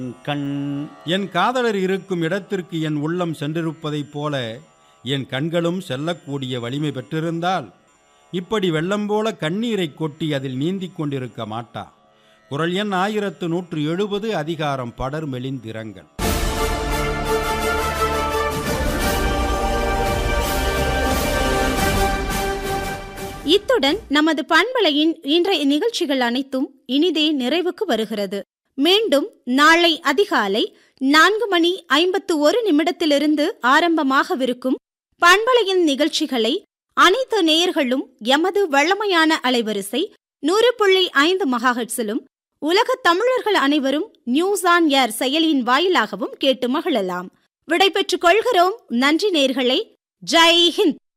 கண் என் காதலர் இருக்கும் இடத்திற்கு என் உள்ளம் சென்றிருப்பதைப் போல என் கண்களும் செல்லக்கூடிய வலிமை பெற்றிருந்தால் இப்படி வெள்ளம் போல கண்ணீரை கொட்டி அதில் நீந்திக் கொண்டிருக்க மாட்டா குரல் எண் ஆயிரத்து நூற்று எழுபது அதிகாரம் படர் மெலிந்திரங்கள் இத்துடன் நமது பண்பலையின் இன்றைய நிகழ்ச்சிகள் அனைத்தும் இனிதே நிறைவுக்கு வருகிறது மீண்டும் நாளை அதிகாலை நான்கு மணி ஐம்பத்து ஒரு நிமிடத்திலிருந்து ஆரம்பமாகவிருக்கும் பண்பலையின் நிகழ்ச்சிகளை அனைத்து நேயர்களும் எமது வழமையான அலைவரிசை நூறு புள்ளி ஐந்து மகாஹட்ஸிலும் உலகத் தமிழர்கள் அனைவரும் நியூஸ் ஆன் ஏர் செயலியின் வாயிலாகவும் கேட்டு மகிழலாம் விடைபெற்றுக் கொள்கிறோம் நன்றி நேர்களே ஜெய் ஹிந்த்